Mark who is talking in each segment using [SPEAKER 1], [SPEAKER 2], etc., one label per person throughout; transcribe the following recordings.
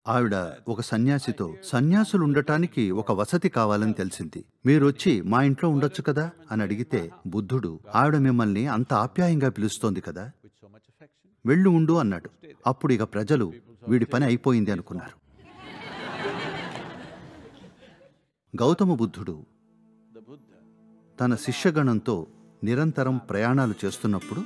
[SPEAKER 1] ఆవిడ ఒక సన్యాసితో సన్యాసులు ఉండటానికి ఒక వసతి కావాలని తెలిసింది మీరొచ్చి మా ఇంట్లో ఉండొచ్చు కదా అని అడిగితే బుద్ధుడు ఆవిడ మిమ్మల్ని అంత ఆప్యాయంగా పిలుస్తోంది కదా వెళ్ళు ఉండు అన్నాడు అప్పుడు ఇక ప్రజలు వీడి పని అయిపోయింది అనుకున్నారు గౌతమ బుద్ధుడు తన శిష్యగణంతో నిరంతరం ప్రయాణాలు చేస్తున్నప్పుడు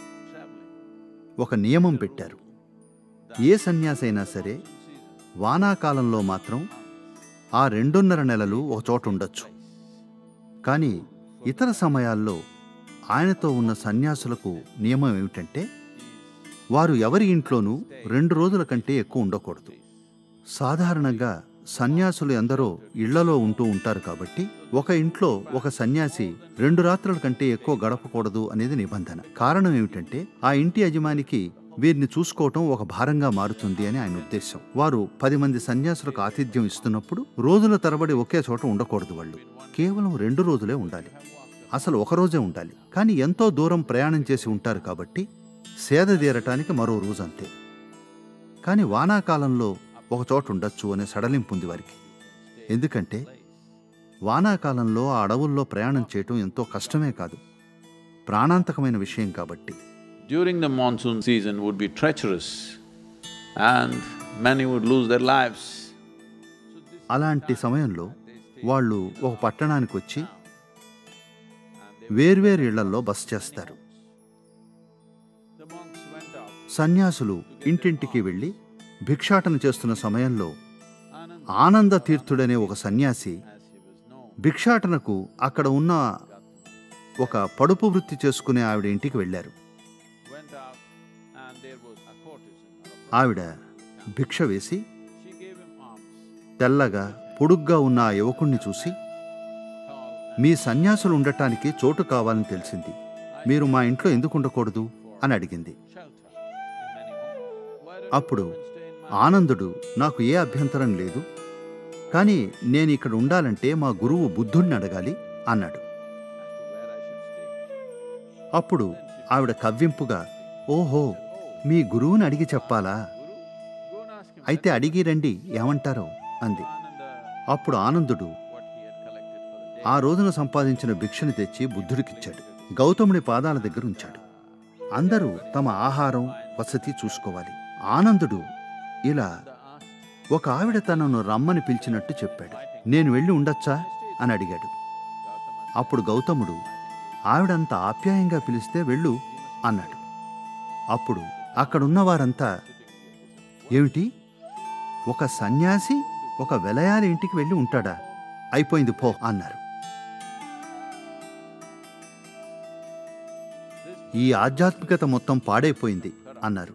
[SPEAKER 1] ఒక నియమం పెట్టారు ఏ సన్యాసైనా సరే వానాకాలంలో మాత్రం ఆ రెండున్నర నెలలు ఒక చోట ఉండొచ్చు కానీ ఇతర సమయాల్లో ఆయనతో ఉన్న సన్యాసులకు నియమం ఏమిటంటే వారు ఎవరి ఇంట్లోనూ రెండు రోజుల కంటే ఎక్కువ ఉండకూడదు సాధారణంగా సన్యాసులు ఎందరో ఇళ్లలో ఉంటూ ఉంటారు కాబట్టి ఒక ఇంట్లో ఒక సన్యాసి రెండు రాత్రుల కంటే ఎక్కువ గడపకూడదు అనేది నిబంధన కారణం ఏమిటంటే ఆ ఇంటి యజమానికి వీరిని చూసుకోవటం ఒక భారంగా మారుతుంది అని ఆయన ఉద్దేశం వారు పది మంది సన్యాసులకు ఆతిథ్యం ఇస్తున్నప్పుడు రోజుల తరబడి ఒకే చోట ఉండకూడదు వాళ్ళు కేవలం రెండు రోజులే ఉండాలి అసలు ఒక రోజే ఉండాలి కానీ ఎంతో దూరం ప్రయాణం చేసి ఉంటారు కాబట్టి సేద తీరటానికి మరో రోజు అంతే కానీ వానాకాలంలో ఒక చోట ఉండొచ్చు అనే సడలింపు ఉంది వారికి ఎందుకంటే వానాకాలంలో ఆ అడవుల్లో ప్రయాణం చేయటం ఎంతో కష్టమే కాదు ప్రాణాంతకమైన విషయం కాబట్టి
[SPEAKER 2] During the monsoon season would be treacherous and many would lose their lives.
[SPEAKER 1] అలాంటి సమయంలో వాళ్ళు ఒక పట్టణానికి వచ్చి వేర్వేరు ఇళ్లల్లో బస చేస్తారు
[SPEAKER 2] The monks went out.
[SPEAKER 1] సన్యాసులు ఇంటింటికి వెళ్ళి భిక్షాటన చేస్తున్న సమయంలో
[SPEAKER 2] Anand,
[SPEAKER 1] ఆనంద తీర్థుడనే ఒక సన్యాసి
[SPEAKER 2] as he was known,
[SPEAKER 1] భిక్షాటనకు అక్కడ ఉన్న ఒక పడుపు వృత్తి చేసుకునే ఆవిడ ఇంటికి వెళ్ళారు
[SPEAKER 2] went out and there was a courtesan or a
[SPEAKER 1] ఆవిడ భిక్ష వేసి
[SPEAKER 2] She gave him alms,
[SPEAKER 1] తెల్లగా పొడుగ్గా ఉన్న ఆ యువకుణ్ణి చూసి
[SPEAKER 2] tall
[SPEAKER 1] మీ సన్యాసులు ఉండటానికి చోటు కావాలని తెలిసింది మీరు మా ఇంట్లో ఎందుకు ఉండకూడదు అని అడిగింది
[SPEAKER 2] shelter in many homes. Why don't
[SPEAKER 1] అప్పుడు
[SPEAKER 2] you stay in my
[SPEAKER 1] ఆనందుడు నాకు ఏ అభ్యంతరం లేదు కానీ నేను ఇక్కడ ఉండాలంటే మా గురువు బుద్ధుణ్ణి అడగాలి అన్నాడు
[SPEAKER 2] as to where I should stay?
[SPEAKER 1] అప్పుడు ఆవిడ కవ్వింపుగా ఓహో మీ గురువుని అడిగి చెప్పాలా
[SPEAKER 2] Go and ask him.
[SPEAKER 1] అయితే అడిగి రండి ఏమంటారో అంది
[SPEAKER 2] Ananda
[SPEAKER 1] అప్పుడు ఆనందుడు
[SPEAKER 2] what he had collected for the day.
[SPEAKER 1] ఆ రోజున సంపాదించిన భిక్షని తెచ్చి బుద్ధుడికిచ్చాడు గౌతముడి పాదాల దగ్గర ఉంచాడు అందరూ తమ ఆహారం వసతి చూసుకోవాలి ఆనందుడు ఇలా
[SPEAKER 2] asked,
[SPEAKER 1] ఒక ఆవిడ తనను రమ్మని పిలిచినట్టు చెప్పాడు నేను వెళ్ళి ఉండొచ్చా అని అడిగాడు అప్పుడు గౌతముడు ఆవిడంత ఆప్యాయంగా పిలిస్తే వెళ్ళు అన్నాడు అప్పుడు అక్కడున్న వారంతా ఏమిటి ఒక సన్యాసి ఒక వెలయాలి ఇంటికి వెళ్ళి ఉంటాడా అయిపోయింది పో అన్నారు ఈ ఆధ్యాత్మికత మొత్తం పాడైపోయింది అన్నారు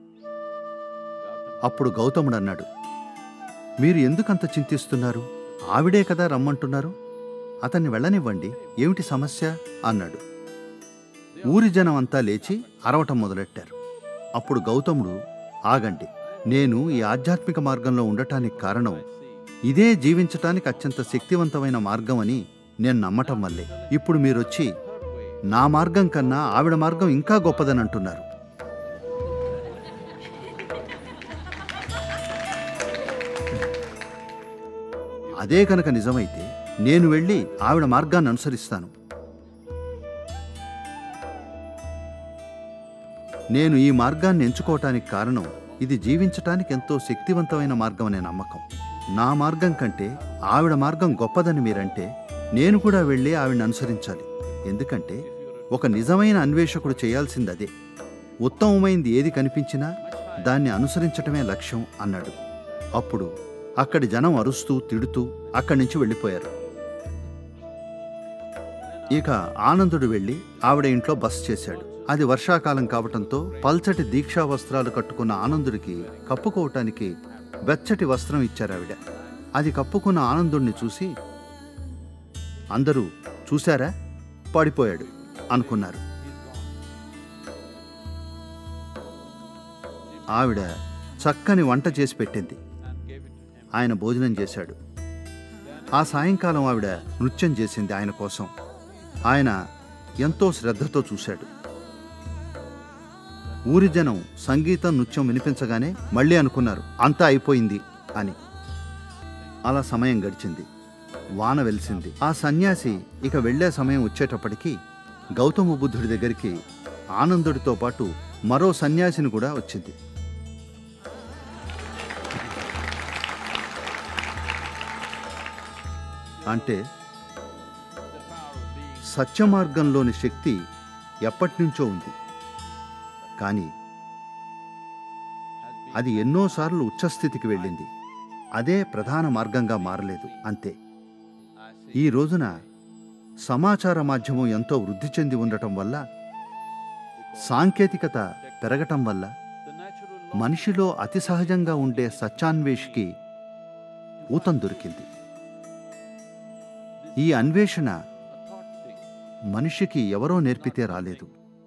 [SPEAKER 1] అప్పుడు గౌతముడు అన్నాడు మీరు ఎందుకంత చింతిస్తున్నారు ఆవిడే కదా రమ్మంటున్నారు అతన్ని వెళ్ళనివ్వండి ఏమిటి సమస్య అన్నాడు ఊరి జనం అంతా లేచి అరవటం మొదలెట్టారు అప్పుడు గౌతముడు ఆగండి నేను ఈ ఆధ్యాత్మిక మార్గంలో ఉండటానికి కారణం ఇదే జీవించటానికి అత్యంత శక్తివంతమైన మార్గం అని నేను నమ్మటం వల్లే ఇప్పుడు మీరొచ్చి నా మార్గం కన్నా ఆవిడ మార్గం ఇంకా గొప్పదని అంటున్నారు అదే కనుక నిజమైతే నేను వెళ్ళి ఆవిడ మార్గాన్ని అనుసరిస్తాను నేను ఈ మార్గాన్ని ఎంచుకోవటానికి కారణం ఇది జీవించటానికి ఎంతో శక్తివంతమైన మార్గం అనే నమ్మకం నా మార్గం కంటే ఆవిడ మార్గం గొప్పదని మీరంటే నేను కూడా వెళ్ళి ఆవిడని అనుసరించాలి ఎందుకంటే ఒక నిజమైన అన్వేషకుడు చేయాల్సింది అదే ఉత్తమమైంది ఏది కనిపించినా దాన్ని అనుసరించటమే లక్ష్యం అన్నాడు అప్పుడు అక్కడి జనం అరుస్తూ తిడుతూ అక్కడి నుంచి వెళ్ళిపోయారు ఇక ఆనందుడు వెళ్ళి ఆవిడ ఇంట్లో బస చేశాడు అది వర్షాకాలం కావటంతో పల్చటి దీక్షా వస్త్రాలు కట్టుకున్న ఆనందుడికి కప్పుకోవటానికి వెచ్చటి వస్త్రం ఇచ్చారు ఆవిడ అది కప్పుకున్న ఆనందుడిని చూసి అందరూ చూశారా పడిపోయాడు అనుకున్నారు ఆవిడ చక్కని వంట చేసి పెట్టింది
[SPEAKER 2] and gave it to him.
[SPEAKER 1] ఆయన భోజనం చేశాడు ఆ సాయంకాలం ఆవిడ నృత్యం చేసింది ఆయన కోసం ఆయన ఎంతో శ్రద్ధతో చూశాడు ఊరి జనం సంగీతం నృత్యం వినిపించగానే మళ్ళీ అనుకున్నారు అంతా అయిపోయింది అని అలా సమయం గడిచింది వాన వెలిసింది ఆ సన్యాసి ఇక వెళ్ళే సమయం వచ్చేటప్పటికి గౌతమ బుద్ధుడి దగ్గరికి ఆనందుడితో పాటు మరో సన్యాసిని కూడా వచ్చింది అంటే సత్య మార్గంలోని శక్తి ఎప్పటినుంచో ఉంది కానీ అది ఎన్నోసార్లు ఉచ్చస్థితికి వెళ్ళింది అదే ప్రధాన మార్గంగా మారలేదు అంతే ఈ రోజున సమాచార మాధ్యమం ఎంతో వృద్ధి చెంది ఉండటం వల్ల సాంకేతికత పెరగటం వల్ల మనిషిలో అతి సహజంగా ఉండే సత్యాన్వేషికి ఊతం దొరికింది ఈ అన్వేషణ మనిషికి ఎవరో నేర్పితే రాలేదు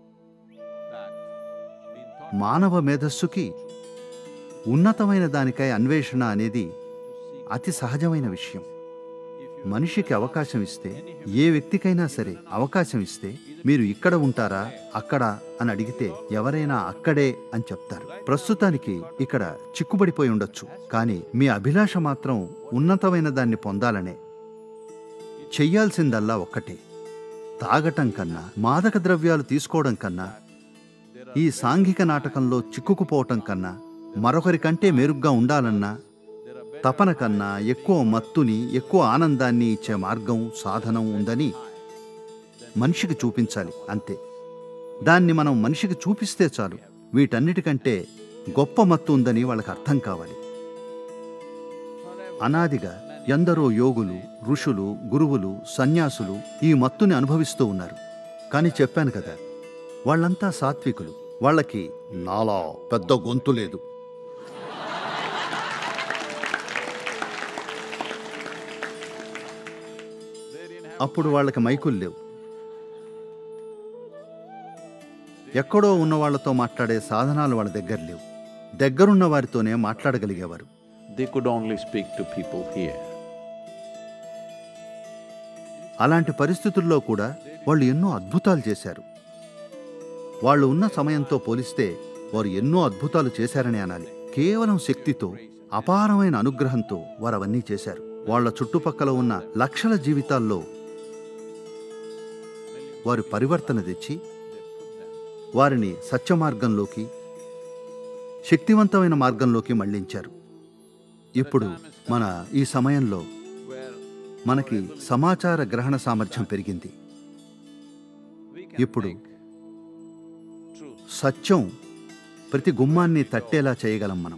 [SPEAKER 1] మానవ మేధస్సుకి ఉన్నతమైన దానికై అన్వేషణ అనేది అతి సహజమైన విషయం మనిషికి అవకాశం ఇస్తే ఏ వ్యక్తికైనా సరే అవకాశం ఇస్తే మీరు ఇక్కడ ఉంటారా అక్కడ అని అడిగితే ఎవరైనా అక్కడే అని చెప్తారు ప్రస్తుతానికి ఇక్కడ చిక్కుబడిపోయి ఉండొచ్చు కానీ మీ అభిలాష మాత్రం ఉన్నతమైన దాన్ని పొందాలనే చెయ్యాల్సిందల్లా ఒక్కటే తాగటం కన్నా మాదక ద్రవ్యాలు తీసుకోవడం కన్నా ఈ సాంఘిక నాటకంలో చిక్కుకుపోవటం కన్నా మరొకరి కంటే మెరుగ్గా ఉండాలన్నా తపన కన్నా ఎక్కువ మత్తుని ఎక్కువ ఆనందాన్ని ఇచ్చే మార్గం సాధనం ఉందని మనిషికి చూపించాలి అంతే దాన్ని మనం మనిషికి చూపిస్తే చాలు వీటన్నిటికంటే గొప్ప మత్తు ఉందని వాళ్ళకి అర్థం కావాలి అనాదిగా ఎందరో యోగులు ఋషులు గురువులు సన్యాసులు ఈ మత్తుని అనుభవిస్తూ ఉన్నారు కానీ చెప్పాను కదా వాళ్ళంతా సాత్వికులు వాళ్ళకి నాలా పెద్ద గొంతు లేదు అప్పుడు వాళ్ళకి మైకులు లేవు ఎక్కడో ఉన్న వాళ్ళతో మాట్లాడే సాధనాలు వాళ్ళ దగ్గర లేవు దగ్గరున్న వారితోనే మాట్లాడగలిగేవారు
[SPEAKER 2] They could only speak to people here.
[SPEAKER 1] అలాంటి పరిస్థితుల్లో కూడా వాళ్ళు ఎన్నో అద్భుతాలు చేశారు వాళ్ళు ఉన్న సమయంతో పోలిస్తే వారు ఎన్నో అద్భుతాలు చేశారని అనాలి కేవలం శక్తితో అపారమైన అనుగ్రహంతో వారు అవన్నీ చేశారు వాళ్ళ చుట్టుపక్కల ఉన్న లక్షల జీవితాల్లో వారు పరివర్తన తెచ్చి వారిని సత్య మార్గంలోకి శక్తివంతమైన మార్గంలోకి మళ్లించారు ఇప్పుడు మన ఈ సమయంలో మనకి సమాచార గ్రహణ సామర్థ్యం పెరిగింది ఇప్పుడు సత్యం ప్రతి గుమ్మాన్ని తట్టేలా చేయగలం మనం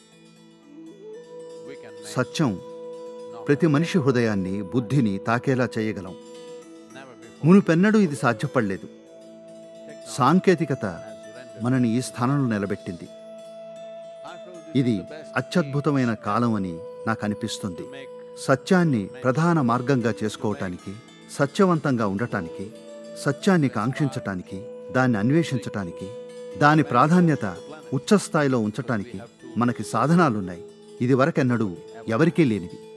[SPEAKER 1] సత్యం ప్రతి మనిషి హృదయాన్ని బుద్ధిని తాకేలా చేయగలం మునుపెన్నడూ ఇది సాధ్యపడలేదు సాంకేతికత మనని ఈ స్థానంలో నిలబెట్టింది ఇది అత్యద్భుతమైన కాలం అని నాకు అనిపిస్తుంది సత్యాన్ని ప్రధాన మార్గంగా చేసుకోవటానికి సత్యవంతంగా ఉండటానికి సత్యాన్ని కాంక్షించటానికి దాన్ని అన్వేషించటానికి దాని ప్రాధాన్యత ఉచ్చస్థాయిలో ఉంచటానికి మనకి సాధనాలున్నాయి ఇది వరకెన్నడూ ఎవరికీ లేనివి